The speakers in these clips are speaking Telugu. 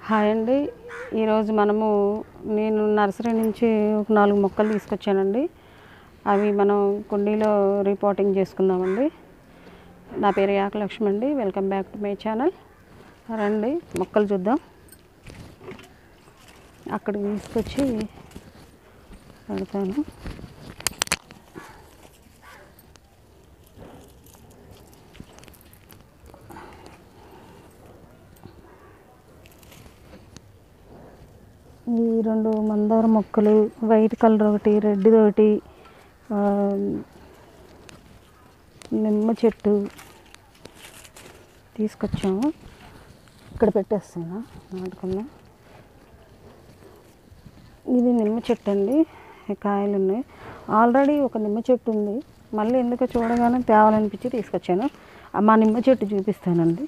హాయ్ అండి ఈరోజు మనము నేను నర్సరీ నుంచి ఒక నాలుగు మొక్కలు తీసుకొచ్చానండి అవి మనం కుండీలో రిపోర్టింగ్ చేసుకుందామండి నా పేరు యాక లక్ష్మి అండి welcome back to my channel రండి మొక్కలు చూద్దాం అక్కడికి తీసుకొచ్చి పెడతాను ఈ రెండు మందార మొక్కలు వైట్ కలర్ ఒకటి రెడ్ ఒకటి ఆ, నిమ్మ చెట్టు తీసుకొచ్చాము ఇక్కడ పెట్టేస్తున్నా నాటుకుందాం ఇది నిమ్మ చెట్టు అండి ఈ కాయలు ఉన్నాయి ఆల్రెడీ ఒక నిమ్మ చెట్టు ఉంది మళ్ళీ ఎందుకో చూడగానే తేవాలనిపించి తీసుకొచ్చాను ఆ మా నిమ్మ చెట్టు చూపిస్తానండి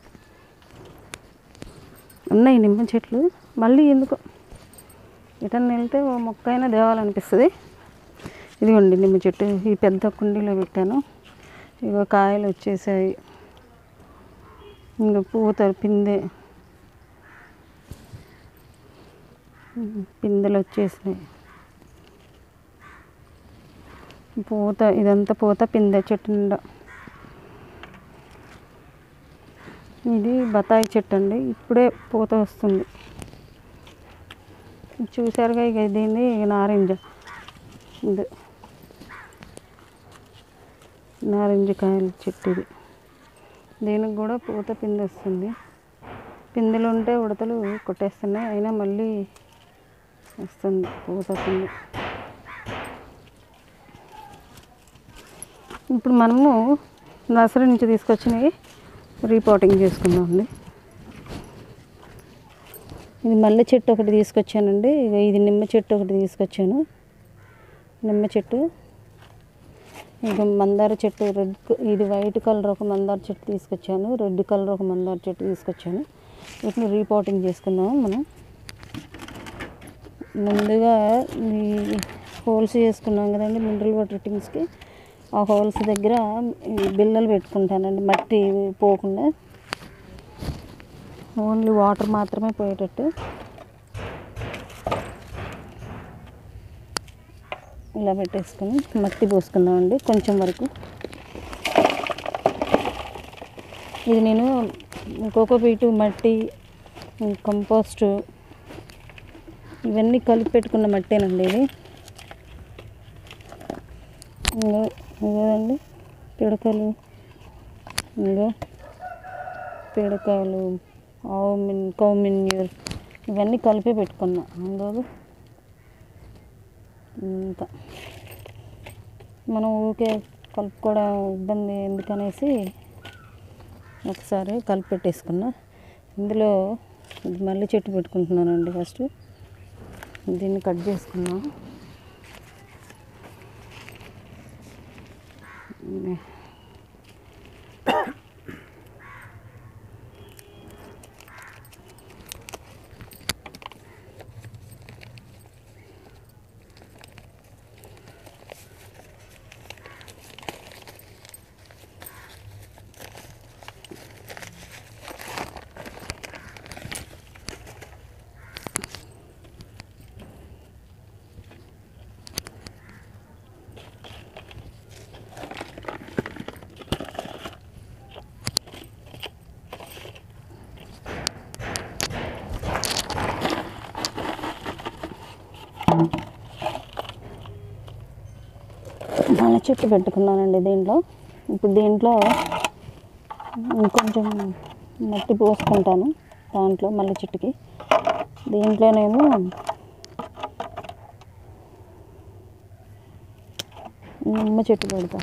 ఉన్నాయి నిమ్మ చెట్లు మళ్ళీ ఎందుకో ఎటన్నా వెళ్తే ఓ మొక్క అయినా తేవాలనిపిస్తుంది ఇదిగోండి నిమ్మ చెట్టు ఈ పెద్ద కుండీలో పెట్టాను ఇగో కాయలు వచ్చేసాయి ఇంకా పూత పిందె పిందెలు వచ్చేసినాయి పూత ఇదంతా పూత పిందె చెట్టు నిండా ఇది బత్తాయి చెట్టు అండి ఇప్పుడే పూత వస్తుంది చూసారుగా ఇక దీన్ని నారింజ ఇది నారింజ కాయల చెట్టు ఇది దీనికి కూడా పూత పిందె వస్తుంది పిందెలు ఉంటే ఉడతలు కొట్టేస్తున్నాయి అయినా మళ్ళీ వస్తుంది పూత పిందె ఇప్పుడు మనము నర్సరీ నుంచి తీసుకొచ్చినవి రిపోర్టింగ్ చేసుకుందామండి ఇది మల్లె చెట్టు ఒకటి తీసుకొచ్చానండి ఇక ఇది నిమ్మ చెట్టు ఒకటి తీసుకొచ్చాను నిమ్మ చెట్టు ఇక మందార చెట్టు రెడ్ క- ఇది వైట్ కలర్ ఒక మందార చెట్టు తీసుకొచ్చాను రెడ్ కలర్ ఒక మందార చెట్టు తీసుకొచ్చాను వీటిని రీపోటింగ్ చేసుకుందాం మనం ముందుగా ఈ హోల్స్ చేసుకున్నాం కదండి మినరల్ వాటర్ టింగ్స్కి ఆ హోల్స్ దగ్గర ఈ బిల్లలు పెట్టుకుంటానండి మట్టి పోకుండా ఓన్లీ వాటర్ మాత్రమే పోయేటట్టు ఇలా పెట్టేసుకొని మట్టి పోసుకుందామండి కొంచెం వరకు ఇది నేను కోకోపీటు మట్టి కంపోస్ట్ ఇవన్నీ కలిపి పెట్టుకున్న మట్టేనండి ఇది ఇంకో ఇదండి పిడకలు ఇంకో పిడకలు ఆవు మిన్ కౌ మిన్యూర్ ఇవన్నీ కలిపి పెట్టుకున్నా అందులో ఇంత మనం ఊరికే కలుపుకోవడం ఇబ్బంది ఎందుకనేసి ఒకసారి కలిపి పెట్టేసుకున్నా ఇందులో ఇది మల్లె చెట్టు పెట్టుకుంటున్నానండి ఫస్ట్ దీన్ని కట్ చేసుకున్నాం మల్లె చెట్టు పెట్టుకున్నానండి దీంట్లో ఇప్పుడు దీంట్లో ఇంకొంచెం మట్టి పోసుకుంటాను దాంట్లో మల్లె చెట్టుకి దీంట్లోనేమో నిమ్మ చెట్టు పెడతా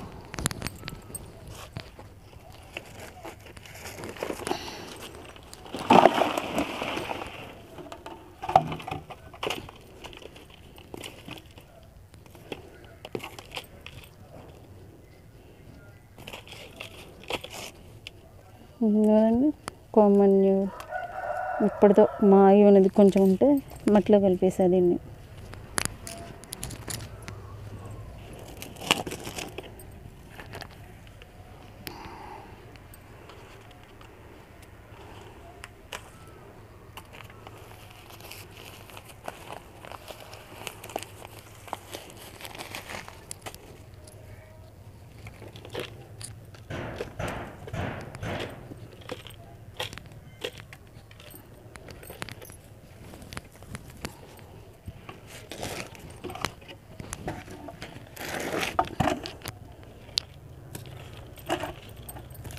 చూడండి కామన్ ఇప్పటితో మా అయ్యి అనేది కొంచెం ఉంటే మట్టిలో కలిపేసా దీన్ని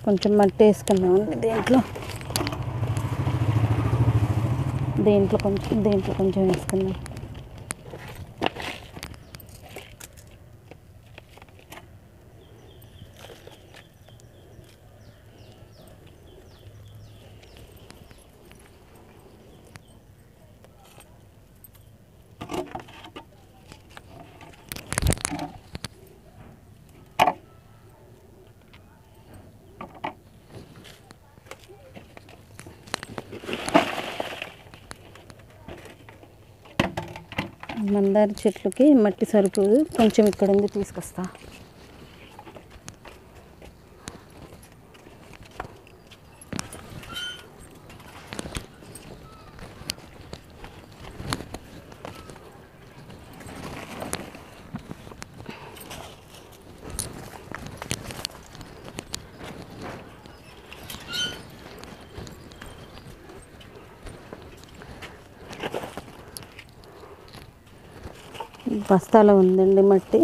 కొంచెం మట్టి వేసుకుందామండి దీంట్లో దీంట్లో కొంచెం దీంట్లో కొంచెం వేసుకుందాం మందార చెట్లకి మట్టి సరిపోదు కొంచెం ఇక్కడ ఉంది తీసుకొస్తా బస్తాలో ఉందండి మట్టి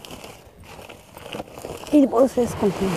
ఇది పోసేసుకుంటున్నాం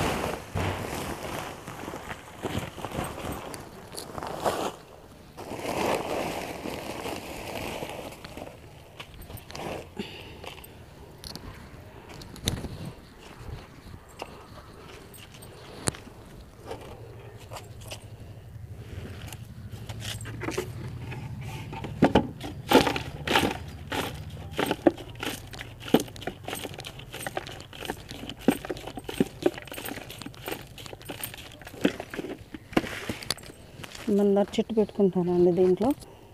మందార చెట్టు పెట్టుకుంటానండి దీంట్లో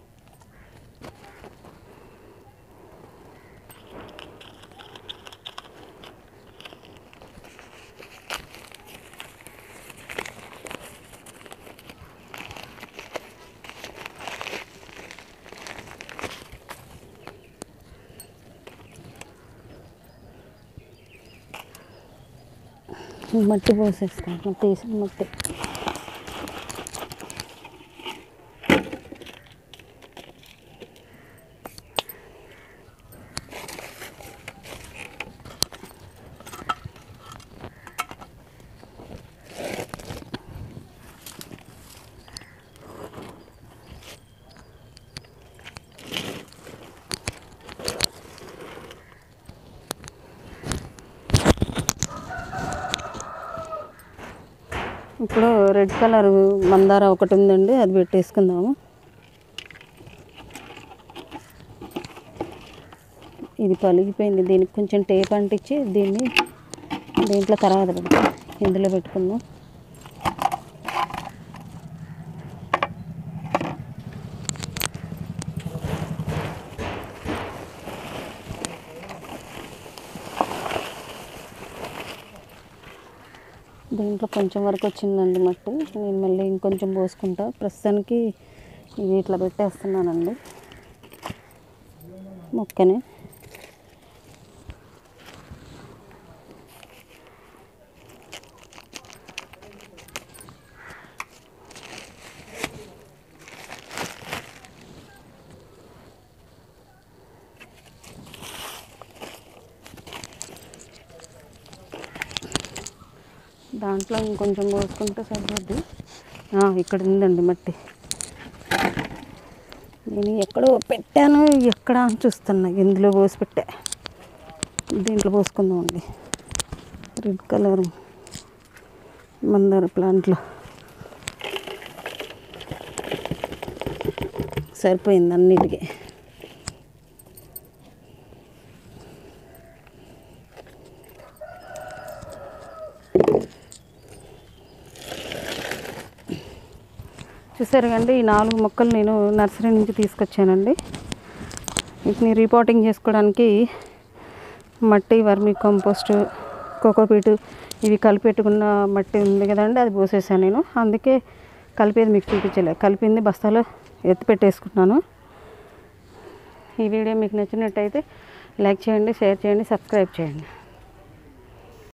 మట్టి పోసేస్తాను మట్టి వేసిన మట్టి ఇప్పుడు రెడ్ కలర్ మందార ఒకటి ఉందండి అది పెట్టేసుకుందాము ఇది పలిగిపోయింది దీనికి కొంచెం టేప్ అంటించి దీన్ని దీంట్లో తర్వాత పెడతాం ఇందులో పెట్టుకుందాం దీంట్లో కొంచెం వరకు వచ్చిందండి మట్టి నేను మళ్ళీ ఇంకొంచెం పోసుకుంటా ప్రస్తుతానికి ఇది ఇట్లా పెట్టేస్తున్నానండి మొక్కని దాంట్లో ఇంకొంచెం పోసుకుంటే సరిపోద్ది ఆ, ఇక్కడ ఉందండి మట్టి నేను ఎక్కడో పెట్టాను ఎక్కడ అని చూస్తున్నా ఇందులో పోసి పెట్టా దీంట్లో పోసుకుందామండి రెడ్ కలర్ మందార ప్లాంట్లో సరిపోయింది అన్నిటికీ చూసారు కండి ఈ నాలుగు మొక్కలు నేను నర్సరీ నుంచి తీసుకొచ్చానండి వీటిని రీపోటింగ్ చేసుకోవడానికి మట్టి వర్మి కంపోస్ట్ కోకోపీటు ఇవి కలిపి పెట్టుకున్న మట్టి ఉంది కదండి అది పోసేసాను నేను అందుకే కలిపేది మీకు చూపించలే కలిపింది బస్తాలో ఎత్తి పెట్టేసుకున్నాను ఈ వీడియో మీకు నచ్చినట్టయితే లైక్ చేయండి షేర్ చేయండి సబ్స్క్రైబ్ చేయండి